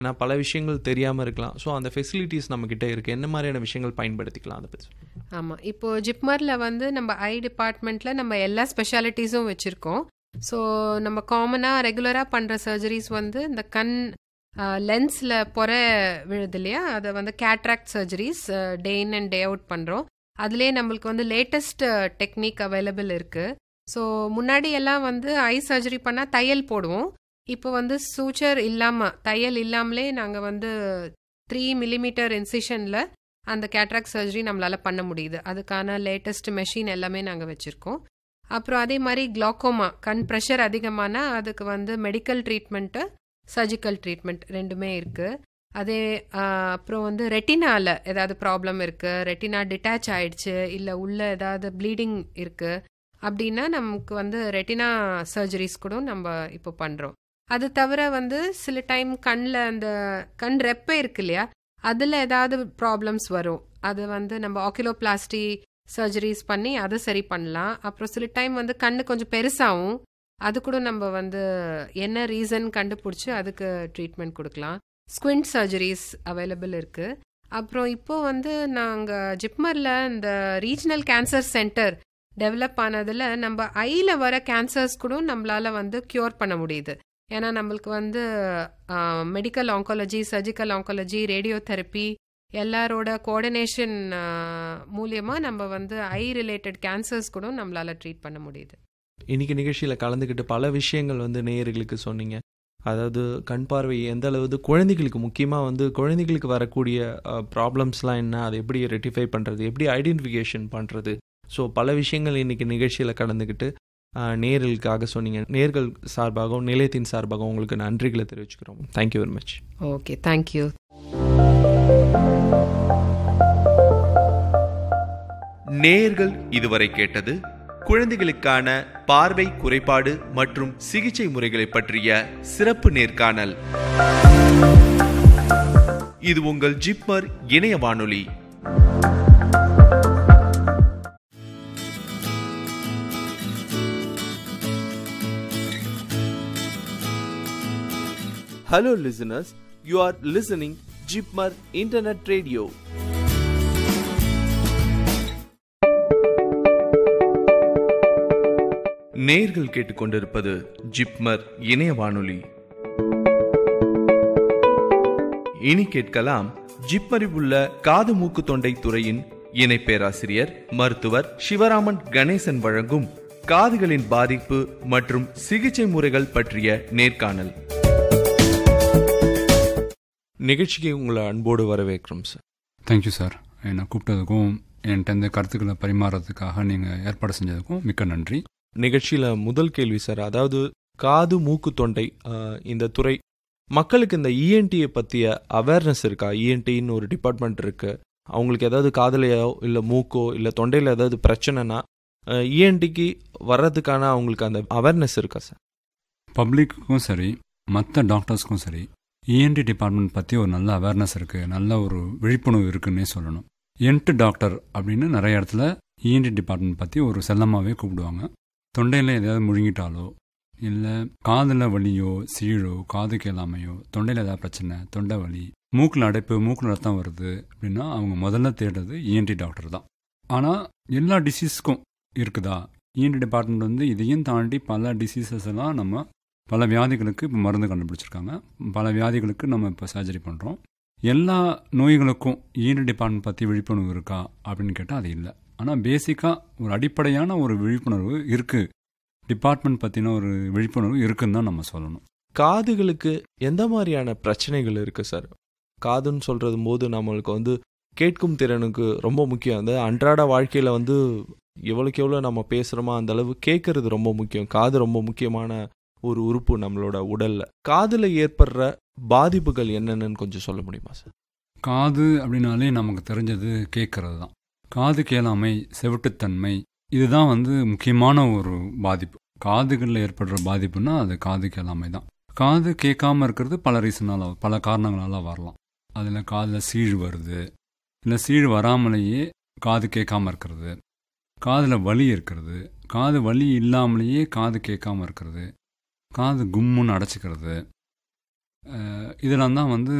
ஏன்னா பல விஷயங்கள் தெரியாமல் இருக்கலாம் ஸோ அந்த ஃபெசிலிட்டிஸ் நம்மக்கிட்ட இருக்குது என்ன மாதிரியான விஷயங்கள் பயன்படுத்திக்கலாம் அதை பற்றி சொல்லுங்க. ஆமாம் இப்போ ஜிப்மரில் வந்து நம்ம ஐ டிபார்ட்மெண்ட்டில் நம்ம எல்லா ஸ்பெஷாலிட்டிஸும் வச்சுருக்கோம் ஸோ நம்ம காமனாக ரெகுலராக பண்ணுற சர்ஜரிஸ் வந்து இந்த கண் லென்ஸில் பொற விழுது இல்லையா அதை வந்து cataract surgeries day in and day out பண்ணுறோம் அதுலேயே நம்மளுக்கு வந்து லேட்டஸ்ட் டெக்னிக் அவைலபிள் இருக்குது ஸோ முன்னாடி எல்லாம் வந்து ஐ சர்ஜரி பண்ணால் தையல் போடுவோம் இப்போ வந்து சூச்சர் இல்லாமல் தையல் இல்லாமலே நாங்கள் வந்து த்ரீ மில்லிமீட்டர் இன்சிஷனில் அந்த கேட்ராக்ட் சர்ஜரி நம்மளால் பண்ண முடியுது அதுக்கான லேட்டஸ்ட் மெஷின் எல்லாமே நாங்கள் வச்சுருக்கோம் அப்புறம் அதே மாதிரி குளாக்கோமா கண் ப்ரெஷர் அதிகமானா அதுக்கு வந்து மெடிக்கல் ட்ரீட்மெண்ட்டு சர்ஜிக்கல் ட்ரீட்மெண்ட் ரெண்டுமே இருக்குது அதே ஆஹ், அப்புறம் வந்து ரெட்டினால ஏதாவது ப்ராப்ளம் இருக்குது ரெட்டினா டிட்டாச் ஆயிடுச்சு இல்லை உள்ள ஏதாவது ப்ளீடிங் இருக்குது அப்படின்னா நமக்கு வந்து ரெட்டினா சர்ஜரிஸ் கூட நம்ம இப்போ பண்ணுறோம் அது தவிர வந்து சில டைம் கண்ணில் அந்த கண் ரெப்பை இருக்கு இல்லையா அதில் ஏதாவது ப்ராப்ளம்ஸ் வரும் அது வந்து நம்ம ஆக்கிலோபிளாஸ்டி சர்ஜரிஸ் பண்ணி அதை சரி பண்ணலாம் அப்புறம் சில டைம் வந்து கண்ணு கொஞ்சம் பெருசாகும் அது கூட நம்ம வந்து என்ன ரீசன் கண்டுபிடிச்சி அதுக்கு ட்ரீட்மெண்ட் கொடுக்கலாம் ஸ்குவிண்ட் சர்ஜரிஸ் அவைலபிள் இருக்குது அப்புறம் இப்போ வந்து நாங்கள் ஜிப்மரில் இந்த ரீஜனல் கேன்சர் சென்டர் டெவலப் ஆனதில் நம்ம ஐயில் வர கேன்சர்ஸ் கூட நம்மளால் வந்து க்யூர் பண்ண முடியுது ஏன்னா நம்மளுக்கு வந்து medical oncology surgical oncology radiotherapy எல்லாரோட கோஆர்டினேஷன் மூலியமாக நம்ம வந்து ஐ ரிலேட்டட் கேன்சர்ஸ் கூட நம்மளால் ட்ரீட் பண்ண முடியுது இன்னைக்கு நிகழ்ச்சியில் கலந்துக்கிட்டு பல விஷயங்கள் வந்து நேயர்களுக்கு சொன்னீங்க அதாவது கண் பார்வை எந்த அளவு குழந்தைகளுக்கு முக்கியமாக வந்து குழந்தைகளுக்கு வரக்கூடிய ப்ராப்ளம்ஸ்லாம் என்ன அதை எப்படி ரெட்டிஃபை பண்ணுறது எப்படி ஐடென்டிஃபிகேஷன் பண்ணுறது ஸோ பல விஷயங்கள் இன்னைக்கு நிகழ்ச்சியில் கலந்துக்கிட்டு அஹ், நேயர்களுக்காக சொன்னீங்க நேர்கள் சார்பாகவும் நிலையத்தின் சார்பாகவும் உங்களுக்கு நன்றிகளை தெரிவிச்சுக்கிறோம் thank you very much okay thank you நேயர்கள் இதுவரை கேட்டது குழந்தைகளுக்கான பார்வை குறைபாடு மற்றும் சிகிச்சை முறைகளை பற்றிய சிறப்பு நேர்காணல் இது உங்கள் ஜிப்மர் இணைய வானொலி Hello, listeners. You are listening Jipmar Internet Radio. நேயர்கள் கேட்டுக்கொண்டிருப்பது ஜிப்மர் இணைய வானொலி இனி கேட்கலாம் ஜிப்மரில் உள்ள காது மூக்கு தொண்டை துறையின் இணை பேராசிரியர் மருத்துவர் சிவராமன் கணேசன் வழங்கும் காதுகளின் பாதிப்பு மற்றும் சிகிச்சை முறைகள் பற்றிய நேர்காணல் நிகழ்ச்சிக்கு உங்களை அன்போடு வரவேற்கிறோம் சார் தேங்க்யூ சார் என்னை கூப்பிட்டதுக்கும் என்கிட்ட இந்த கருத்துக்களை பரிமாறதுக்காக நீங்கள் ஏற்பாடு செஞ்சதுக்கும் மிக்க நன்றி நிகழ்ச்சியில் முதல் கேள்வி சார் அதாவது காது மூக்கு தொண்டை அஹ், இந்த துறை மக்களுக்கு இந்த இஎன்டியை பற்றிய அவேர்னஸ் இருக்கா இஎன்டின்னு ஒரு டிபார்ட்மெண்ட் இருக்கு அவங்களுக்கு ஏதாவது காதலையோ இல்லை மூக்கோ இல்லை தொண்டையில் ஏதாவது பிரச்சனைனா இஎன்டிக்கு வர்றதுக்கான அவங்களுக்கு அந்த அவேர்னஸ் இருக்கா சார் பப்ளிக்குக்கும் சரி மற்ற டாக்டர்ஸ்க்கும் சரி இஎன்டி டிபார்ட்மெண்ட் பற்றி ஒரு நல்ல அவேர்னஸ் இருக்குது நல்ல ஒரு விழிப்புணர்வு இருக்குன்னே சொல்லணும் என்ட்டு டாக்டர் அப்படின்னு நிறைய இடத்துல இஎன்டி டிபார்ட்மெண்ட் பற்றி ஒரு செல்லமாகவே கூப்பிடுவாங்க தொண்டையில் எதையாவது முழுங்கிட்டாலோ இல்லை காதில் வலியோ சீழோ காது கேளாமையோ தொண்டையில் ஏதாவது பிரச்சனை தொண்டை வலி மூக்கில் அடைப்பு மூக்கில் ரத்தம் வருது அப்படின்னா அவங்க முதல்ல தேடுறது இஎன்டி டாக்டர் தான் ஆனால் எல்லா டிசீஸ்க்கும் இருக்குதா இஎன்டி டிபார்ட்மெண்ட் வந்து இதையும் தாண்டி பல டிசீசஸ் எல்லாம் நம்ம பல வியாதிகளுக்கு இப்போ மருந்து கண்டுபிடிச்சிருக்காங்க பல வியாதிகளுக்கு நம்ம இப்போ சர்ஜரி பண்ணுறோம் எல்லா நோய்களுக்கும் இஎன்டி டிபார்ட்மெண்ட் பற்றி விழிப்புணர்வு இருக்கா அப்படின்னு கேட்டால் அது இல்லை ஆனால் பேசிக்காக ஒரு அடிப்படையான ஒரு விழிப்புணர்வு இருக்குது டிபார்ட்மெண்ட் பற்றின ஒரு விழிப்புணர்வு இருக்குன்னு தான் நம்ம சொல்லணும் காதுகளுக்கு எந்த மாதிரியான பிரச்சனைகள் இருக்கு சார் காதுன்னு சொல்றது போது நம்மளுக்கு வந்து கேட்கும் திறனுக்கு ரொம்ப முக்கியம் அந்த அன்றாட வாழ்க்கையில வந்து எவ்வளோக்கு எவ்வளோ நம்ம பேசுகிறோமோ அந்த அளவு கேட்கறது ரொம்ப முக்கியம் காது ரொம்ப முக்கியமான ஒரு உறுப்பு நம்மளோட உடல்ல காதுல ஏற்படுற பாதிப்புகள் என்னென்னு கொஞ்சம் சொல்ல முடியுமா சார் காது அப்படின்னாலே நமக்கு தெரிஞ்சது கேட்கறது தான் காது கேளாமை செவிட்டுத்தன்மை இதுதான் வந்து முக்கியமான ஒரு பாதிப்பு காதுகளில் ஏற்படுற பாதிப்புனா அது காது கேளாமை தான் காது கேட்காம இருக்கிறது பல ரீசனால பல காரணங்களால வரலாம் அதில் காதில் சீழ் வருது இல்லை சீழ் வராமலேயே காது கேட்காம இருக்கிறது காதில் வலி இருக்கிறது காது வலி இல்லாமலேயே காது கேட்காம இருக்கிறது காது கும்முன்னு அடைச்சிக்கிறது அஹ், இதெல்லாம் தான் வந்து